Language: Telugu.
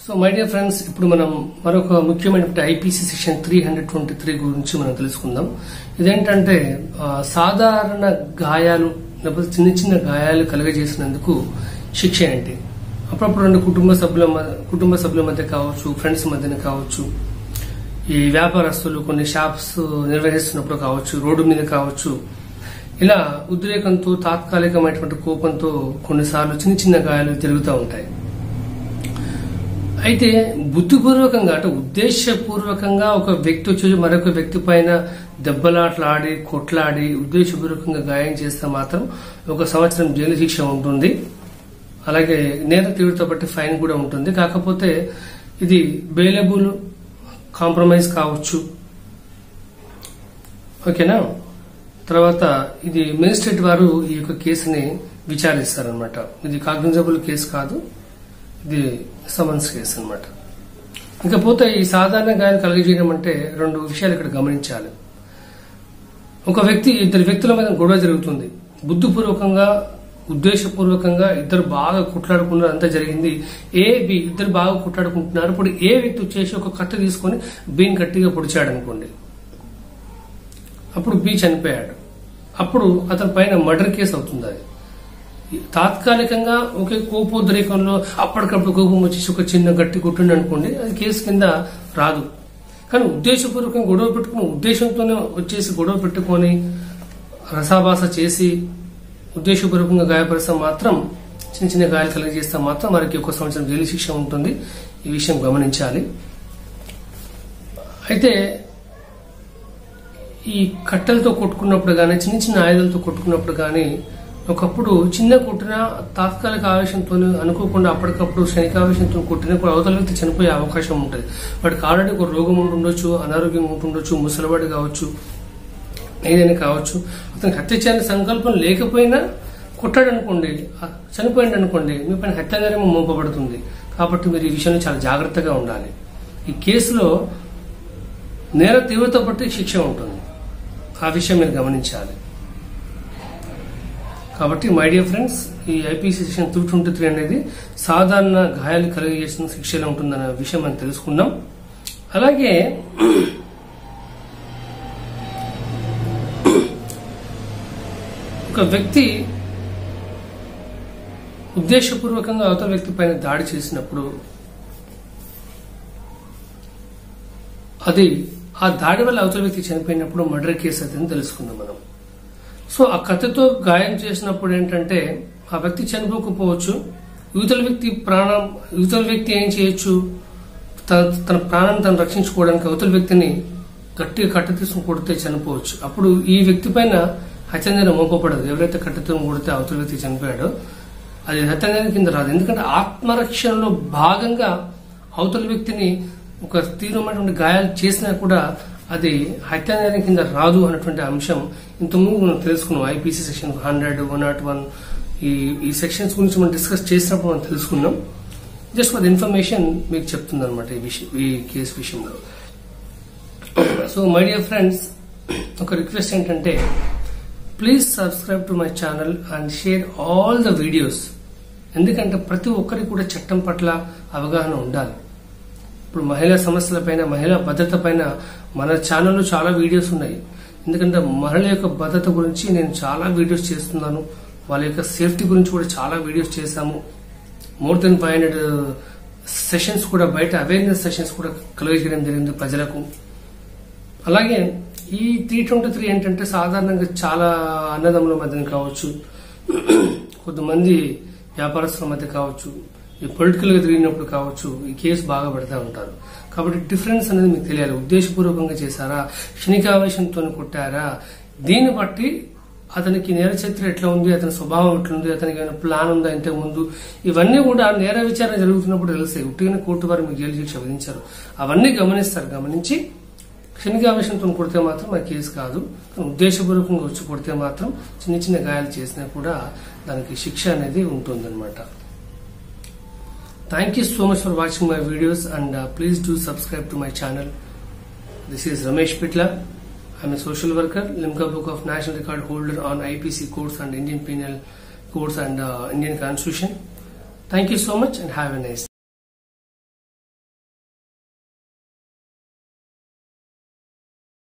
సో మై డియర్ ఫ్రెండ్స్ ఇప్పుడు మనం మరొక ముఖ్యమైన IPC section three hundred twenty three గురించి మనం తెలుసుకుందాం ఇదేంటంటే ఆ, సాధారణ గాయాలు లేకపోతే చిన్న చిన్న గాయాలు కలుగజేసినందుకు శిక్ష ఏంటి అప్పుడప్పుడు రెండు కుటుంబ సభ్యుల మ- కుటుంబ సభ్యుల మధ్య కావచ్చు ఫ్రెండ్స్ మధ్యన కావచ్చు ఈ వ్యాపారస్తులు కొన్ని షాప్స్ నిర్వహిస్తున్నప్పుడు కావచ్చు రోడ్డు మీద కావచ్చు ఇలా ఉద్రేకంతో తాత్కాలికమైనటువంటి కోపంతో కొన్నిసార్లు చిన్న చిన్న గాయాలు తిరుగుతూ ఉంటాయి అయితే బుద్ధిపూర్వకంగా అంటే ఉద్దేశపూర్వకంగా ఒక వ్యక్తి వచ్చి మరొక వ్యక్తి పైన దెబ్బలాట్లాడి కొట్లాడి ఉద్దేశపూర్వకంగా గాయం చేస్తే మాత్రం ఒక సంవత్సరం జైలు శిక్ష ఉంటుంది అలాగే నేర తీవ్రత బట్టి ఫైన్ కూడా ఉంటుంది కాకపోతే ఇది బెయిలబుల్ కాంప్రమైజ్ కావచ్చు ఓకేనా తర్వాత ఇది మేజిస్ట్రేట్ వారు ఈ యొక్క కేసుని విచారిస్తారనమాట ఇది కాగ్నిజబుల్ కేసు కాదు ఇది సమన్స్ కేసు అన్నమాట ఇకపోతే ఈ సాధారణ గాయాలు కలుగజేయడం అంటే రెండు విషయాలు ఇక్కడ గమనించాలి ఒక వ్యక్తి ఇద్దరు వ్యక్తుల మీద గొడవ జరుగుతుంది బుద్ధిపూర్వకంగా ఉద్దేశపూర్వకంగా ఇద్దరు బాగా కుట్లాడుకున్నారు అంతా జరిగింది ఏ బి ఇద్దరు బాగా కుట్లాడుకుంటున్నారు ఇప్పుడు ఏ వ్యక్తి వచ్చేసి ఒక కత్తి తీసుకొని బీని గట్టిగా పొడిచాడు అనుకోండి అప్పుడు బి చనిపోయాడు అప్పుడు అతని పైన మర్డర్ కేసు అవుతుంది అది తాత్కాలికంగా ఒకే కోపోద్రేకంలో అప్పటికప్పుడు కోపం వచ్చేసి ఒక చిన్న గట్టి కొట్టిండి అనుకోండి అది కేసు కింద రాదు కానీ ఉద్దేశపూర్వకంగా గొడవ పెట్టుకుని ఉద్దేశంతోనే వచ్చేసి గొడవ పెట్టుకొని రసాభాస చేసి ఉద్దేశపూర్వకంగా గాయపరిస్తే మాత్రం చిన్న చిన్న గాయాలు కలిగజేస్తే మాత్రం వారికి ఒక సంవత్సరం జైలు శిక్ష ఉంటుంది ఈ విషయం గమనించాలి అయితే ఈ కట్టెలతో కొట్టుకున్నప్పుడు కానీ చిన్న చిన్న ఆయుధాలతో కొట్టుకున్నప్పుడు కానీ ఒకప్పుడు చిన్న కొట్టిన తాత్కాలిక ఆవేశంతో అనుకోకుండా అప్పటికప్పుడు క్షణికావేశంతో కొట్టిన కూడా అవతల వ్యక్తి చనిపోయే అవకాశం ఉంటుంది వాడికి ఆల్రెడీ ఒక రోగం ఉంటుండొచ్చు అనారోగ్యం ఉంటుండొచ్చు ముసలివాడి కావచ్చు ఏదైనా కావచ్చు అతనికి హత్య చేయాలని సంకల్పం లేకపోయినా కొట్టాడు అనుకోండి ఆ చనిపోయింది అనుకోండి మీ పైన హత్యానేరం మోపబడుతుంది కాబట్టి మీరు ఈ విషయంలో చాలా జాగ్రత్తగా ఉండాలి ఈ కేసులో నేర తీవ్రత బట్టి శిక్ష ఉంటుంది ఆ విషయం మీరు గమనించాలి కాబట్టి మై డియర్ ఫ్రెండ్స్ ఈ IPC section three twenty three అనేది సాధారణ గాయాలు కలిగజేసిన శిక్షలో ఉంటుందన్న విషయం మనం తెలుసుకుందాం అలాగే ఒక వ్యక్తి ఉద్దేశపూర్వకంగా అవతల వ్యక్తి పైన దాడి చేసినప్పుడు అది ఆ దాడి వల్ల అవతల వ్యక్తి చనిపోయినప్పుడు మర్డర్ కేసు అవుతుందని తెలుసుకుందాం మనం సో ఆ కత్తితో గాయం చేసినప్పుడు ఏంటంటే ఆ వ్యక్తి చనిపోకపోవచ్చు యువతల వ్యక్తి ప్రాణం యువతల వ్యక్తి ఏం చేయొచ్చు తన తన ప్రాణాన్ని తను రక్షించుకోవడానికి అవతల వ్యక్తిని గట్టిగా కట్టె తీసుకుని కొడితే చనిపోవచ్చు అప్పుడు ఈ వ్యక్తి పైన హత్యానేరం మోపబడదు ఎవరైతే కట్టెతో కొడితే అవతల వ్యక్తి చనిపోయాడో అది హత్యానేరం కింద రాదు ఎందుకంటే ఆత్మరక్షణలో భాగంగా అవతల వ్యక్తిని ఒక తీవ్రమైనటువంటి గాయాలు చేసినా కూడా అది హత్యానేరం కింద రాదు అన్నటువంటి అంశం ఇంతకుముందు మనం తెలుసుకున్నాం IPC section hundred one not one ఈ ఈ సెక్షన్స్ గురించి మనం డిస్కస్ చేసినప్పుడు మనం తెలుసుకున్నాం జస్ట్ ఫర్ ఇన్ఫర్మేషన్ మీకు చెప్తుంది అనమాట ఈ విషయం ఈ కేసు విషయంలో సో మై డియర్ ఫ్రెండ్స్ ఒక రిక్వెస్ట్ ఏంటంటే please subscribe to my channel and share all the videos ఎందుకంటే ప్రతి ఒక్కరికి కూడా చట్టం పట్ల అవగాహన ఉండాలి ఇప్పుడు మహిళా సమస్యల పైన మహిళా భద్రత పైన మన ఛానల్లో చాలా వీడియోస్ ఉన్నాయి ఎందుకంటే మహిళ యొక్క భద్రత గురించి నేను చాలా వీడియోస్ చేస్తున్నాను వాళ్ళ యొక్క సేఫ్టీ గురించి కూడా చాలా వీడియోస్ చేశాము more than five hundred sessions కూడా బయట అవేర్నెస్ సెషన్స్ కూడా కలుగజేయడం జరిగింది ప్రజలకు అలాగే ఈ త్రీ ట్వంటీ త్రీ ఏంటంటే సాధారణంగా చాలా అన్నదమ్ముల మధ్యన కావచ్చు కొంతమంది వ్యాపారస్తుల మధ్య కావచ్చు ఈ పొలిటికల్ గా తిరిగినప్పుడు కావచ్చు ఈ కేసు బాగా పెడతా ఉంటారు కాబట్టి డిఫరెన్స్ అనేది మీకు తెలియాలి ఉద్దేశపూర్వకంగా చేశారా క్షణికావేశంతో కొట్టారా దీన్ని బట్టి అతనికి నేర చరిత్ర ఎట్లా ఉంది అతని స్వభావం ఎట్లుంది అతనికి ఏమైనా ప్లాన్ ఉందా ఇంతకు ముందు ఇవన్నీ కూడా నేర విచారణ జరుగుతున్నప్పుడు తెలుస్తాయి ఉట్టిగానే కోర్టు వారు మీకు జైలు శిక్ష విధించారు అవన్నీ గమనిస్తారు గమనించి క్షణికావేశంతో కొడితే మాత్రం ఆ కేసు కాదు కానీ ఉద్దేశపూర్వకంగా వచ్చి కొడితే మాత్రం చిన్న చిన్న గాయాలు చేసినా కూడా దానికి శిక్ష అనేది ఉంటుందన్నమాట thank you so much for watching my videos and please do subscribe to my channel this is Ramesh Pitla I'm a social worker, Limca Book of National Record holder on IPC codes and Indian Penal Codes and uh, Indian Constitution. Thank you so much and have a nice